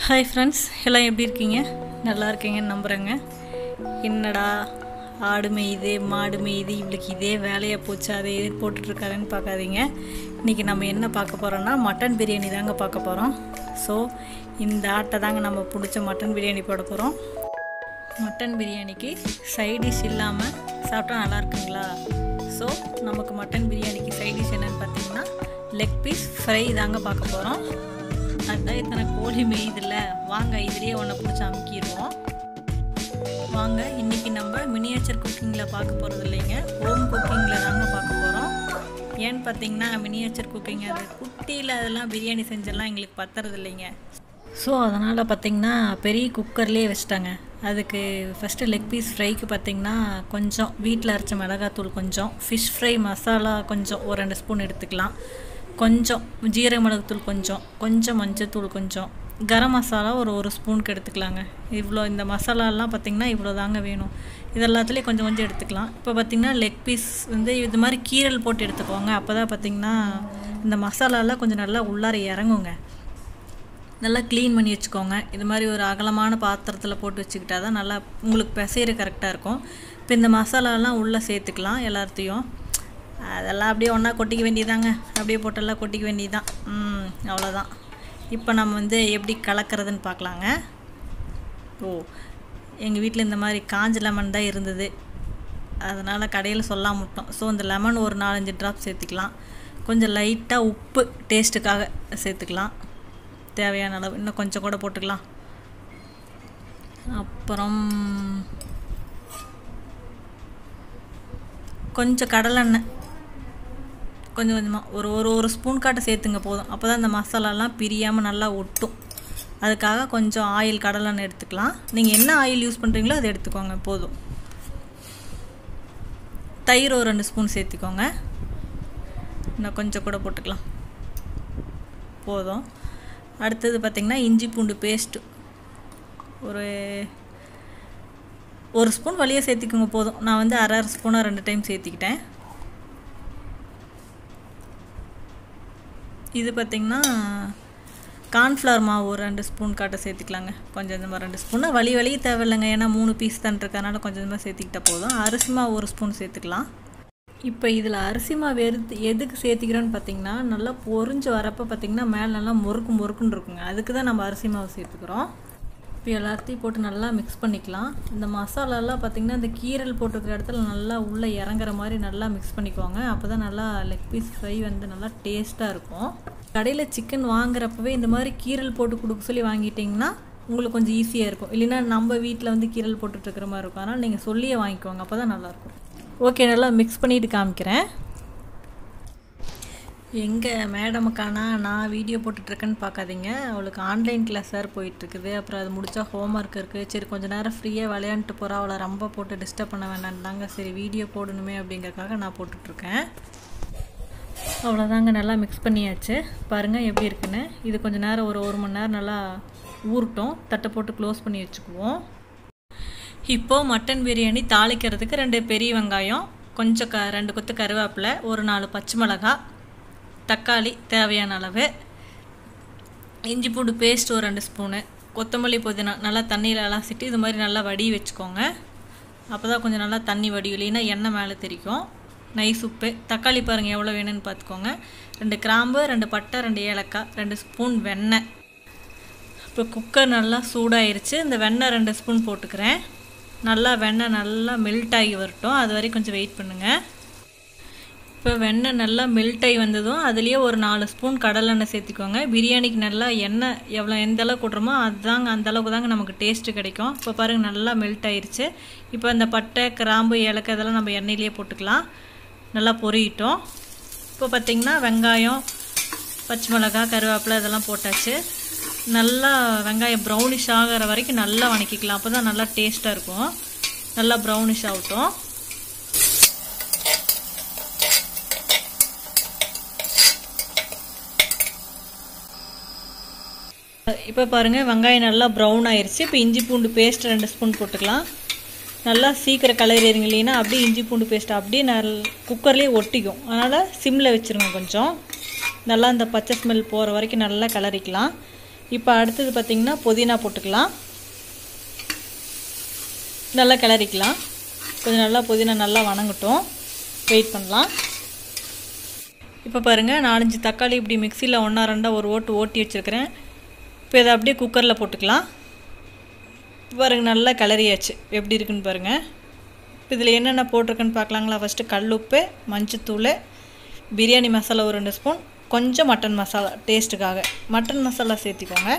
hi friends எல்லாம் எப்படி இருக்கீங்க நல்லா இருக்கீங்கன்னு நம்புகிறேங்க என்னடா ஆடு மேயுது மாடு மேயுது இவளுக்கு இதே வேலையாக போச்சு அதை இது போட்டுட்ருக்காருன்னு பார்க்காதீங்க இன்றைக்கி நம்ம என்ன பார்க்க போகிறோன்னா மட்டன் பிரியாணி தாங்க பார்க்க போகிறோம் ஸோ இந்த ஆட்டை தாங்க நம்ம பிடிச்ச மட்டன் பிரியாணி போட போகிறோம் மட்டன் பிரியாணிக்கு சைட் டிஷ் இல்லாமல் சாப்பிட்டா நல்லா இருக்குங்களா ஸோ நமக்கு மட்டன் பிரியாணிக்கு சைட் டிஷ் என்னென்னு பார்த்தீங்கன்னா லெக் பீஸ் ஃப்ரை தாங்க பார்க்க போகிறோம் அதுதான் இத்தனை கோழி மேயுதில்ல வாங்க இதுலேயே ஒன்றை பிடிச்சி அமுக்கிடுவோம் வாங்க இன்றைக்கி நம்ம மினியேச்சர் குக்கிங்கில் பார்க்க போகிறது இல்லைங்க ஹோம் குக்கிங்கில் தாங்க பார்க்க போகிறோம் ஏன்னு பார்த்தீங்கன்னா மினியேச்சர் குக்கிங் அது குட்டியில் அதெல்லாம் பிரியாணி செஞ்செல்லாம் எங்களுக்கு பத்துறது இல்லைங்க ஸோ அதனால் பார்த்திங்கன்னா பெரிய குக்கர்லேயே வச்சுட்டாங்க அதுக்கு ஃபஸ்ட்டு லெக் பீஸ் ஃப்ரைக்கு பார்த்திங்கன்னா கொஞ்சம் வீட்டில் அரைச்ச மிளகாத்தூள் கொஞ்சம் ஃபிஷ் ஃப்ரை மசாலா கொஞ்சம் ஒரு ரெண்டு ஸ்பூன் எடுத்துக்கலாம் கொஞ்சம் ஜீரக மிளகுத்தூள் கொஞ்சம் கொஞ்சம் மஞ்சத்தூள் கொஞ்சம் கரம் மசாலா ஒரு ஒரு ஸ்பூனுக்கு எடுத்துக்கலாங்க இவ்வளோ இந்த மசாலாலாம் பார்த்திங்கன்னா இவ்வளோ தாங்க வேணும் இது எல்லாத்துலேயும் கொஞ்சம் கொஞ்சம் எடுத்துக்கலாம் இப்போ பார்த்திங்கன்னா லெக் பீஸ் வந்து இது மாதிரி கீரல் போட்டு எடுத்துக்கோங்க அப்போ தான் பார்த்திங்கன்னா இந்த மசாலாலாம் கொஞ்சம் நல்லா உள்ளார இறங்குங்க நல்லா க்ளீன் பண்ணி வச்சுக்கோங்க இது மாதிரி ஒரு அகலமான பாத்திரத்தில் போட்டு வச்சுக்கிட்டா தான் நல்லா உங்களுக்கு பிசைற கரெக்டாக இருக்கும் இப்போ இந்த மசாலாலாம் உள்ளே சேர்த்துக்கலாம் எல்லாத்தையும் அதெல்லாம் அப்படியே ஒன்றா கொட்டிக்க வேண்டியதாங்க அப்படியே போட்டெல்லாம் கொட்டிக்க வேண்டியதுதான் ம் அவ்வளோதான் இப்போ நம்ம வந்து எப்படி கலக்கிறதுன்னு பார்க்கலாங்க ஓ எங்கள் வீட்டில் இந்த மாதிரி காஞ்ச லெமன் தான் இருந்தது அதனால் கடையில் சொல்லாம விட்டோம் ஸோ இந்த லெமன் ஒரு நாலஞ்சு ட்ராப் சேர்த்துக்கலாம் கொஞ்சம் லைட்டாக உப்பு டேஸ்ட்டுக்காக சேர்த்துக்கலாம் தேவையான அளவு இன்னும் கொஞ்சம் கூட போட்டுக்கலாம் அப்புறம் கொஞ்சம் கடலெண்ணெய் கொஞ்சம் கொஞ்சமாக ஒரு ஒரு ஒரு ஸ்பூன் காட்ட சேர்த்துங்க போதும் அப்போ தான் இந்த மசாலாலாம் பிரியாமல் நல்லா ஒட்டும் அதுக்காக கொஞ்சம் ஆயில் கடலெண்ணெய் எடுத்துக்கலாம் நீங்கள் என்ன ஆயில் யூஸ் பண்ணுறீங்களோ அதை எடுத்துக்கோங்க போதும் தயிர் ஒரு ரெண்டு ஸ்பூன் சேர்த்துக்கோங்க இன்னும் கொஞ்சம் கூட போட்டுக்கலாம் போதும் அடுத்தது பார்த்திங்கன்னா இஞ்சி பூண்டு பேஸ்ட்டு ஒரு ஒரு ஸ்பூன் வழியாக சேர்த்திக்கோங்க போதும் நான் வந்து அரை அரை ஸ்பூனாக ரெண்டு டைம் சேர்த்திக்கிட்டேன் இது பார்த்திங்கன்னா கார்ன்ஃப்ளவர் மாவு ஒரு ரெண்டு ஸ்பூன் காட்ட சேர்த்துக்கலாங்க கொஞ்சம் இந்த மாதிரி ரெண்டு ஸ்பூனாக வலி வலி தேவையில்லைங்க ஏன்னா மூணு பீஸ் தான் இருக்கறனால கொஞ்சம் கொஞ்சமாக சேர்த்துக்கிட்டா போதும் அரிசி மாவு ஒரு ஸ்பூன் சேர்த்துக்கலாம் இப்போ இதில் அரிசி மாவு எது எதுக்கு சேர்த்திக்கிறோன்னு பார்த்தீங்கன்னா நல்லா பொறிஞ்சு வரப்போ பார்த்திங்கன்னா மேலே நல்லா முறுக்கு முறுக்குன்னு இருக்குங்க அதுக்கு தான் நம்ம அரிசி மாவு சேர்த்துக்கிறோம் இப்போ எல்லாத்தையும் போட்டு நல்லா மிக்ஸ் பண்ணிக்கலாம் இந்த மசாலாலாம் பார்த்திங்கன்னா இந்த கீரல் போட்டிருக்கிற இடத்துல நல்லா உள்ளே இறங்குற மாதிரி நல்லா மிக்ஸ் பண்ணிக்குவாங்க அப்போ தான் நல்லா லெக் பீஸ் ஃப்ரை வந்து நல்லா டேஸ்ட்டாக இருக்கும் கடையில் சிக்கன் வாங்குறப்பவே இந்த மாதிரி கீரல் போட்டு கொடுக்க சொல்லி வாங்கிட்டிங்கன்னா உங்களுக்கு கொஞ்சம் ஈஸியாக இருக்கும் இல்லைன்னா நம்ம வீட்டில் வந்து கீரல் போட்டுட்ருக்கிற மாதிரி இருக்கும் அதனால் நீங்கள் சொல்லியே வாங்கிக்கோங்க அப்போ தான் நல்லாயிருக்கும் ஓகே நல்லா மிக்ஸ் பண்ணிவிட்டு காமிக்கிறேன் எங்கே மேடமுக்கானா நான் வீடியோ போட்டுட்ருக்கேன்னு பார்க்காதீங்க அவளுக்கு ஆன்லைன் கிளாஸ் வேறு போயிட்டுருக்குது அப்புறம் அது முடித்தா ஹோம் ஒர்க் இருக்குது சரி கொஞ்சம் நேரம் ஃப்ரீயாக விளையாண்டுட்டு போகிறா அவளை ரொம்ப போட்டு டிஸ்டர்ப் பண்ண வேண்டாம்தாங்க சரி வீடியோ போடணுமே அப்படிங்கிறக்காக நான் போட்டுட்ருக்கேன் அவ்வளோதாங்க நல்லா மிக்ஸ் பண்ணியாச்சு பாருங்கள் எப்படி இருக்குன்னு இது கொஞ்சம் நேரம் ஒரு ஒரு மணி நேரம் நல்லா ஊறட்டும் தட்டை போட்டு க்ளோஸ் பண்ணி வச்சுக்குவோம் இப்போது மட்டன் பிரியாணி தாளிக்கிறதுக்கு ரெண்டு பெரிய வெங்காயம் கொஞ்சம் க ரெண்டு கொத்து கருவேப்பிலை ஒரு நாலு பச்சை மிளகா தக்காளி தேவையான அளவு இஞ்சி பூண்டு பேஸ்ட் ஒரு ரெண்டு ஸ்பூனு கொத்தமல்லி புதினா நல்லா தண்ணியில் அலசிட்டு இது மாதிரி நல்லா வடி வச்சுக்கோங்க அப்போ தான் கொஞ்சம் நல்லா தண்ணி வடி இல்லைன்னா எண்ணெய் மேலே தெரிக்கும் நைஸ் உப்பு தக்காளி பாருங்கள் எவ்வளோ வேணும்னு பார்த்துக்கோங்க ரெண்டு கிராம்பு ரெண்டு பட்டை ரெண்டு ஏலக்காய் ரெண்டு ஸ்பூன் வெண்ணெய் இப்போ குக்கர் நல்லா சூடாயிருச்சு இந்த வெண்ணெய் ரெண்டு ஸ்பூன் போட்டுக்கிறேன் நல்லா வெண்ணெய் நல்லா மெல்ட் ஆகி வரட்டும் அது வரைக்கும் கொஞ்சம் வெயிட் பண்ணுங்கள் இப்போ வெண்ணெய் நல்லா மெல்ட் ஆகி வந்ததும் அதுலேயே ஒரு நாலு ஸ்பூன் கடலெண்ணெய் சேர்த்துக்கோங்க பிரியாணிக்கு நல்லா எண்ணெய் எவ்வளோ எந்த அளவுக்கு விட்றோமோ அதுதாங்க அந்த அளவுக்கு தாங்க நமக்கு டேஸ்ட்டு கிடைக்கும் இப்போ பாருங்கள் நல்லா மெல்ட் ஆயிருச்சு இப்போ இந்த பட்டை கிராம்பு ஏலக்காய் இதெல்லாம் நம்ம எண்ணெயிலேயே போட்டுக்கலாம் நல்லா பொரியிட்டோம் இப்போ பார்த்திங்கன்னா வெங்காயம் பச்சை மிளகா கருவேப்பிலை இதெல்லாம் போட்டாச்சு நல்லா வெங்காயம் ப்ரௌனிஷ் ஆகிற வரைக்கும் நல்லா வணக்கிக்கலாம் அப்போ தான் நல்லா டேஸ்ட்டாக இருக்கும் நல்லா ப்ரௌனிஷ் ஆகட்டும் இப்போ பாருங்கள் வெங்காயம் நல்லா ப்ரௌன் ஆயிடுச்சு இப்போ இஞ்சி பூண்டு பேஸ்ட் ரெண்டு ஸ்பூன் போட்டுக்கலாம் நல்லா சீக்கிரம் கலர் ஏறிங்க இல்லைன்னா அப்படியே இஞ்சி பூண்டு பேஸ்ட் அப்படியே நல் குக்கர்லேயே ஒட்டிக்கும் அதனால் சிம்மில் வச்சுருங்க கொஞ்சம் நல்லா இந்த பச்சை ஸ்மெல் போகிற வரைக்கும் நல்லா கிளறிக்கலாம் இப்போ அடுத்தது பார்த்திங்கன்னா புதினா போட்டுக்கலாம் நல்லா கிளறிக்கலாம் கொஞ்சம் நல்லா புதினா நல்லா வணங்கட்டும் வெயிட் பண்ணலாம் இப்போ பாருங்கள் நாலஞ்சு தக்காளி இப்படி மிக்சியில் ஒன்றா ரெண்டாக ஒரு ஓட்டு ஓட்டி வச்சுருக்கிறேன் இப்போ இதை அப்படியே குக்கரில் போட்டுக்கலாம் பாருங்க நல்லா கிளறியாச்சு எப்படி இருக்குன்னு பாருங்கள் இப்போ இதில் என்னென்ன போட்டிருக்குன்னு பார்க்கலாங்களா ஃபஸ்ட்டு கல்லுப்பு மஞ்சத்தூள் பிரியாணி மசாலா ஒரு ரெண்டு ஸ்பூன் கொஞ்சம் மட்டன் மசாலா டேஸ்ட்டுக்காக மட்டன் மசாலா சேர்த்திக்கோங்க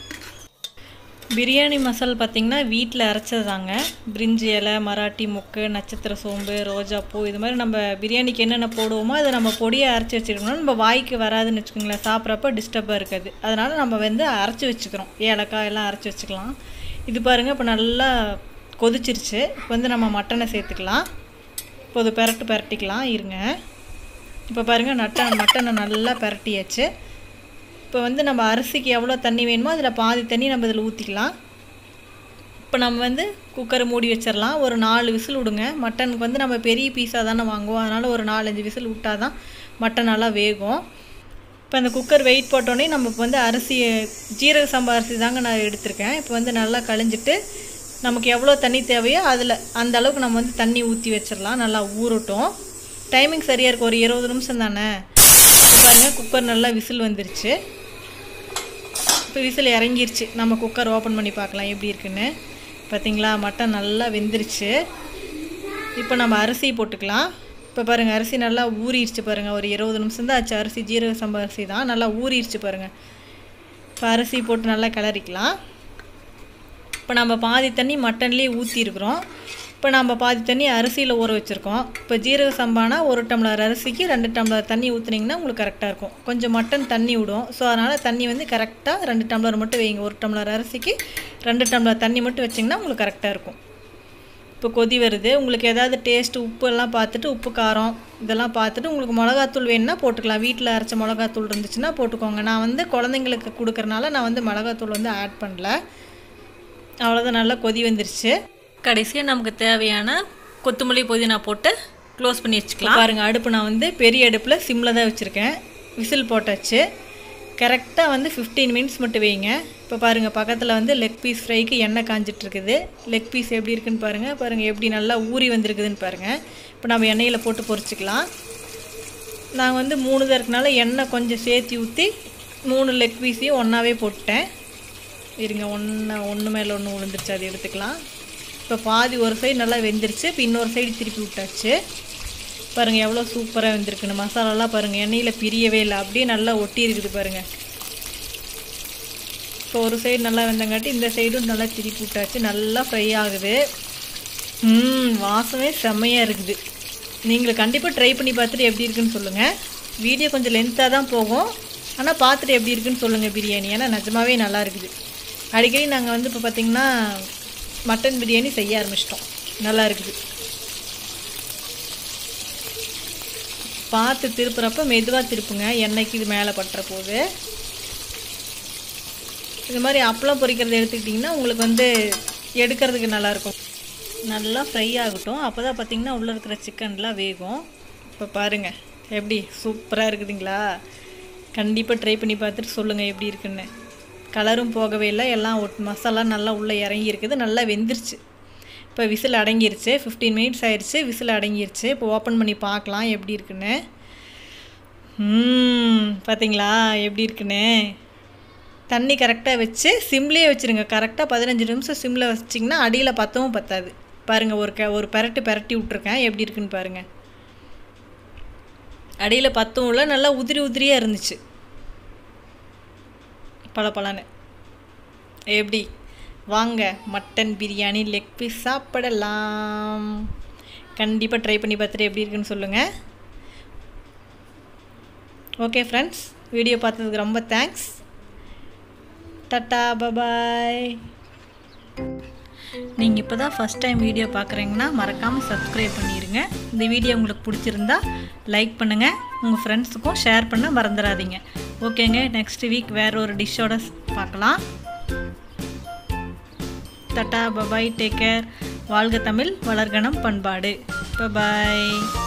பிரியாணி மசாலா பார்த்திங்கன்னா வீட்டில் அரைச்சது தாங்க பிரிஞ்சி இலை மராட்டி முக்கு நட்சத்திர சோம்பு ரோஜாப்பூ இது மாதிரி நம்ம பிரியாணிக்கு என்னென்ன போடுவோமோ அதை நம்ம பொடியை அரைச்சி வச்சுருக்கணும் நம்ம வாய்க்கு வராதுன்னு வச்சுக்கோங்களேன் சாப்பிட்றப்ப டிஸ்டர்பாக இருக்காது அதனால் நம்ம வந்து அரைச்சி வச்சுக்கிறோம் ஏலக்காய் எல்லாம் அரைச்சி வச்சுக்கலாம் இது பாருங்கள் இப்போ நல்லா கொதிச்சிருச்சு இப்போ வந்து நம்ம மட்டனை சேர்த்துக்கலாம் இப்போ அது பெரட்டு பெரட்டிக்கலாம் இருங்க இப்போ பாருங்கள் நட்டன் மட்டனை நல்லா பெரட்டியாச்சு இப்போ வந்து நம்ம அரிசிக்கு எவ்வளோ தண்ணி வேணுமோ அதில் பாதி தண்ணி நம்ம இதில் ஊற்றிக்கலாம் இப்போ நம்ம வந்து குக்கரை மூடி வச்சிடலாம் ஒரு நாலு விசில் விடுங்க மட்டனுக்கு வந்து நம்ம பெரிய பீஸாக தானே வாங்குவோம் அதனால் ஒரு நாலஞ்சு விசில் விட்டால் தான் மட்டன் நல்லா வேகும் இப்போ அந்த குக்கர் வெயிட் போட்டோன்னே நம்ம இப்போ வந்து அரிசி ஜீரக சம்பா அரிசி தாங்க நான் எடுத்திருக்கேன் இப்போ வந்து நல்லா கழிஞ்சிட்டு நமக்கு எவ்வளோ தண்ணி தேவையோ அதில் அந்த அளவுக்கு நம்ம வந்து தண்ணி ஊற்றி வச்சிடலாம் நல்லா ஊறட்டும் டைமிங் சரியாக இருக்கும் ஒரு இருபது நிமிஷம் தானே இப்போ பாருங்கள் குக்கர் நல்லா விசில் வந்துருச்சு இப்போ விசில் இறங்கிருச்சு நம்ம குக்கர் ஓப்பன் பண்ணி பார்க்கலாம் எப்படி இருக்குன்னு பார்த்தீங்களா மட்டன் நல்லா வெந்துருச்சு இப்போ நம்ம அரிசி போட்டுக்கலாம் இப்போ பாருங்கள் அரிசி நல்லா ஊறிடுச்சு பாருங்கள் ஒரு இருபது நிமிஷம் தான் ஆச்சு அரிசி ஜீரக சம்பா அரிசி தான் நல்லா ஊறிடுச்சு பாருங்கள் இப்போ அரிசி போட்டு நல்லா கிளறிக்கலாம் இப்போ நம்ம பாதி தண்ணி மட்டன்லேயே ஊற்றிருக்குறோம் இப்போ நம்ம பாதி தண்ணி அரிசியில் ஊற வச்சுருக்கோம் இப்போ ஜீரக சம்பானா ஒரு டம்ளர் அரிசிக்கு ரெண்டு டம்ளர் தண்ணி ஊற்றுனீங்கன்னா உங்களுக்கு கரெக்டாக இருக்கும் கொஞ்சம் மட்டன் தண்ணி விடும் ஸோ அதனால் தண்ணி வந்து கரெக்டாக ரெண்டு டம்ளர் மட்டும் வைங்க ஒரு டம்ளர் அரிசிக்கு ரெண்டு டம்ளர் தண்ணி மட்டும் வச்சிங்கன்னா உங்களுக்கு கரெக்டாக இருக்கும் இப்போ கொதி வருது உங்களுக்கு ஏதாவது டேஸ்ட் உப்பு எல்லாம் பார்த்துட்டு உப்பு காரம் இதெல்லாம் பார்த்துட்டு உங்களுக்கு மிளகாத்தூள் வேணும்னா போட்டுக்கலாம் வீட்டில் அரைச்ச மிளகாத்தூள் இருந்துச்சுன்னா போட்டுக்கோங்க நான் வந்து குழந்தைங்களுக்கு கொடுக்கறனால நான் வந்து மிளகாத்தூள் வந்து ஆட் பண்ணல அவ்வளோதான் நல்லா கொதி வந்துருச்சு கடைசியாக நமக்கு தேவையான கொத்தமல்லி புதினா போட்டு க்ளோஸ் பண்ணி வச்சுக்கலாம் பாருங்க அடுப்பு நான் வந்து பெரிய அடுப்பில் சிம்மில் தான் வச்சுருக்கேன் விசில் போட்டாச்சு கரெக்டாக வந்து ஃபிஃப்டீன் மினிட்ஸ் மட்டும் வைங்க இப்போ பாருங்கள் பக்கத்தில் வந்து லெக் பீஸ் ஃப்ரைக்கு எண்ணெய் காஞ்சிட்டு இருக்குது லெக் பீஸ் எப்படி இருக்குன்னு பாருங்கள் பாருங்கள் எப்படி நல்லா ஊறி வந்திருக்குதுன்னு பாருங்கள் இப்போ நம்ம எண்ணெயில் போட்டு பொரிச்சிக்கலாம் நான் வந்து மூணு தான் இருக்கனால எண்ணெய் கொஞ்சம் சேர்த்தி ஊற்றி மூணு லெக் பீஸையும் ஒன்றாவே போட்டேன் இருங்க ஒன்று ஒன்று மேலே ஒன்று விழுந்துருச்சு அது எடுத்துக்கலாம் இப்போ பாதி ஒரு சைடு நல்லா வெந்துருச்சு இப்போ இன்னொரு சைடு திருப்பி விட்டாச்சு பாருங்கள் எவ்வளோ சூப்பராக வெந்திருக்குன்னு மசாலாலாம் பாருங்கள் எண்ணெயில் பிரியவே இல்லை அப்படியே நல்லா ஒட்டி இருக்குது பாருங்கள் இப்போ ஒரு சைடு நல்லா வெந்தங்காட்டி இந்த சைடும் நல்லா திருப்பி விட்டாச்சு நல்லா ஃப்ரை ஆகுது ம் வாசமே செம்மையாக இருக்குது நீங்கள் கண்டிப்பாக ட்ரை பண்ணி பார்த்துட்டு எப்படி இருக்குன்னு சொல்லுங்கள் வீடியோ கொஞ்சம் லென்த்தாக தான் போகும் ஆனால் பார்த்துட்டு எப்படி இருக்குன்னு சொல்லுங்கள் பிரியாணி ஏன்னா நிஜமாவே நல்லா இருக்குது அடிக்கடி நாங்கள் வந்து இப்போ பார்த்திங்கன்னா மட்டன் பிரியாணி செய்ய ஆரம்பிச்சிட்டோம் நல்லா இருக்குது பார்த்து திருப்புறப்ப மெதுவாக திருப்புங்க எண்ணெய்க்கு இது மேலே பட்டுற போது இது மாதிரி அப்பளம் பொரிக்கிறத எடுத்துக்கிட்டிங்கன்னா உங்களுக்கு வந்து எடுக்கிறதுக்கு நல்லாயிருக்கும் நல்லா ஃப்ரை ஆகட்டும் அப்போ தான் பார்த்திங்கன்னா உள்ளே இருக்கிற சிக்கன்லாம் வேகும் இப்போ பாருங்கள் எப்படி சூப்பராக இருக்குதுங்களா கண்டிப்பாக ட்ரை பண்ணி பார்த்துட்டு சொல்லுங்கள் எப்படி இருக்குன்னு கலரும் போகவே இல்லை எல்லாம் ஒட் மசாலா நல்லா உள்ளே இறங்கி இருக்குது நல்லா வெந்துருச்சு இப்போ விசில் அடங்கிருச்சு ஃபிஃப்டீன் மினிட்ஸ் ஆயிடுச்சு விசில் அடங்கிருச்சு இப்போ ஓப்பன் பண்ணி பார்க்கலாம் எப்படி இருக்குன்னு ம் பார்த்தீங்களா எப்படி இருக்குன்னு தண்ணி கரெக்டாக வச்சு சிம்லேயே வச்சுருங்க கரெக்டாக பதினஞ்சு நிமிஷம் சிம்மில் வச்சிங்கன்னா அடியில் பத்தவும் பத்தாது பாருங்கள் ஒரு க ஒரு பெரட்டு பெரட்டி விட்ருக்கேன் எப்படி இருக்குன்னு பாருங்கள் அடியில் பத்தும் இல்லை நல்லா உதிரி உதிரியாக இருந்துச்சு பல பலன்னு எப்படி வாங்க மட்டன் பிரியாணி லெக் பீஸ் சாப்பிடலாம் கண்டிப்பாக ட்ரை பண்ணி பார்த்துட்டு எப்படி இருக்குன்னு சொல்லுங்கள் ஓகே ஃப்ரெண்ட்ஸ் வீடியோ பார்த்ததுக்கு ரொம்ப தேங்க்ஸ் டட்டா பபாய் நீங்கள் இப்போ தான் ஃபஸ்ட் டைம் வீடியோ பார்க்குறீங்கன்னா மறக்காமல் சப்ஸ்கிரைப் பண்ணிடுங்க இந்த வீடியோ உங்களுக்கு பிடிச்சிருந்தா லைக் பண்ணுங்கள் உங்கள் ஃப்ரெண்ட்ஸுக்கும் ஷேர் பண்ண மறந்துடாதீங்க ஓகேங்க நெக்ஸ்ட் வீக் வேறு ஒரு டிஷ்ஷோட பார்க்கலாம் தட்டா பபாய் டேக் கேர் வாழ்க தமிழ் வளர்கணம் பண்பாடு பபாய்